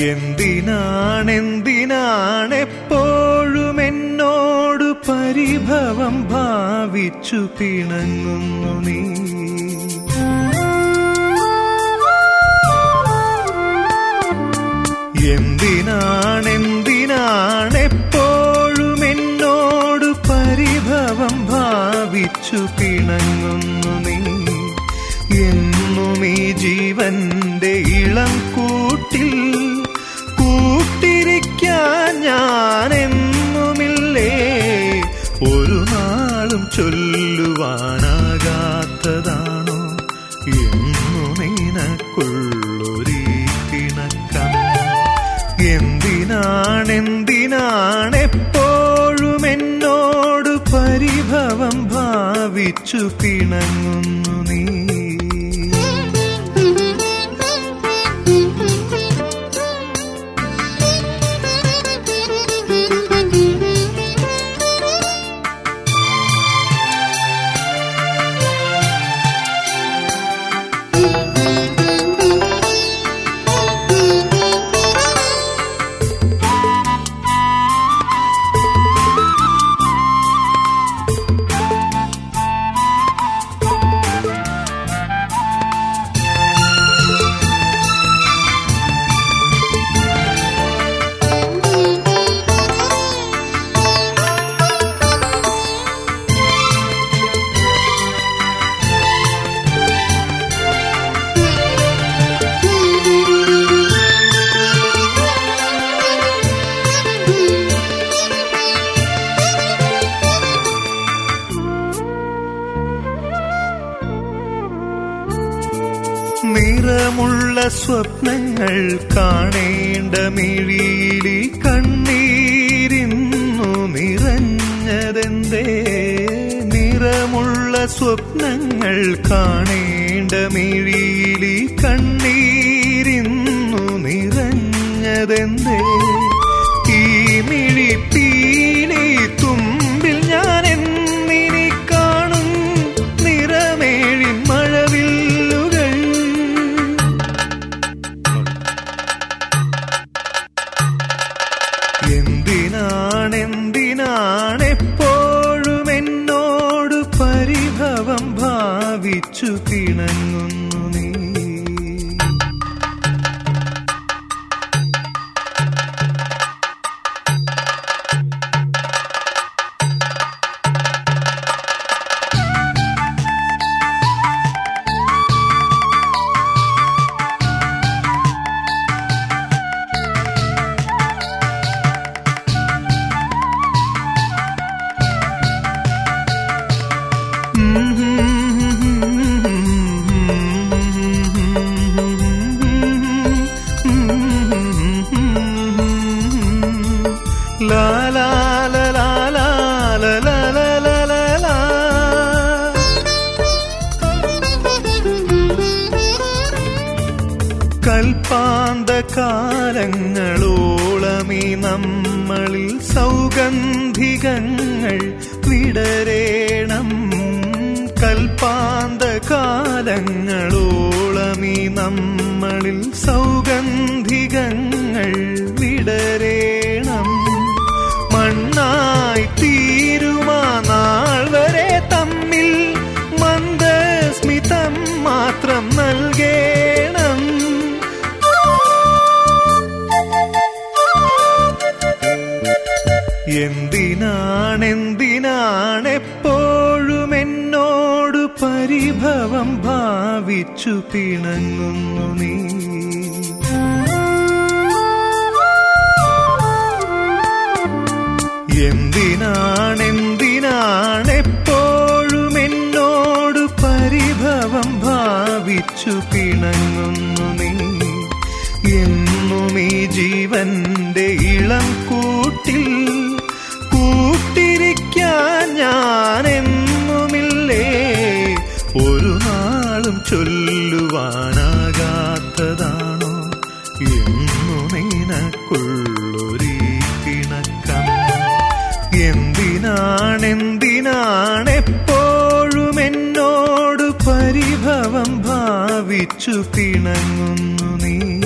എന്തിനാണെന്തിനാണെപ്പോഴും എന്നോട് പരിഭവം ഭാവിച്ചു പിണങ്ങുന്നു നീ എന്തിനാണെന്തിനാണെപ്പോഴും എന്നോട് പരിഭവം ഭാവിച്ചു പിണങ്ങുന്നു നീ എന്നും ഈ ജീവന്റെ ഇളം കൂട്ടിൽ കൂട്ടിരിക്കാൻ ഞാൻ എന്നുമില്ലേ ഒരു നാളും ചൊല്ലുവാനാകാത്തതാണോ എന്നും നിനക്കുള്ളൊരീ കിണക്കം എന്തിനാണെന്തിനാണെപ്പോഴും എന്നോട് പരിഭവം ഭാവിച്ചു പിണങ്ങുന്നു നീ നിറമുള്ള സ്വപ്നങ്ങൾ കാണേണ്ട മിഴിയിലി കണ്ണീരിന്നു നിറഞ്ഞതെന്തേ നിറമുള്ള സ്വപ്നങ്ങൾ കാണേണ്ട മിഴിയിലി കണ്ണീരിന്നു നിറഞ്ഞതെന്തേ ഈ മിഴി പീലി തുമ്പിൽ ഞാൻ എന്നിനി കാണും നിറമേഴിൻ മഴവില്ലുകൾ എന്തിനാണെന്തിനാണെപ്പോഴും എന്നോട് പരിഭവം ഭാവിച്ചു പിണങ്ങുന്നു നീ ലാ ലാ ലാ ലാ ലാ ലാ ലാ ലാ ലാ ലാ ലാ. കൽപ്പാന്ത കാലങ്ങളോളമീ നമ്മളിൽ സൗഗന്ധികങ്ങൾ വിടരേണം കൽപ്പാന്ത കാലങ്ങളോളമീ നമ്മളിൽ സൗഗന്ധികങ്ങൾ വിടരേണം മണ്ണായി തീരുമാ നാൾ വരെ തമ്മിൽ മന്ദസ്മിതം മാത്രം നൽകേണം എന്തിനാണെന്തിനാണെപ്പോഴും എന്നോട് പരിഭവം ഭാവിച്ചു പിണങ്ങുന്നു നീ എന്തിനാണെന്തിനാണെപ്പോഴും എന്നോട് പരിഭവം ഭാവിച്ചു പിണങ്ങുന്നു നീ എന്നും ഈ ജീവന്റെ ഇളം കൂട്ടിൽ കൂട്ടിരിക്കാൻ ഞാൻ എന്നുമില്ലേ ഒരു നാളും ചൊല്ലുവാനാകാത്തതാണോ എന്നു നിനക്കുള്ളൊരീ പിണക്കം എന്തിനാണെന്തിനാണെപ്പോഴും എന്നോട് പരിഭവം ഭാവിച്ചു പിണങ്ങുന്നു നീ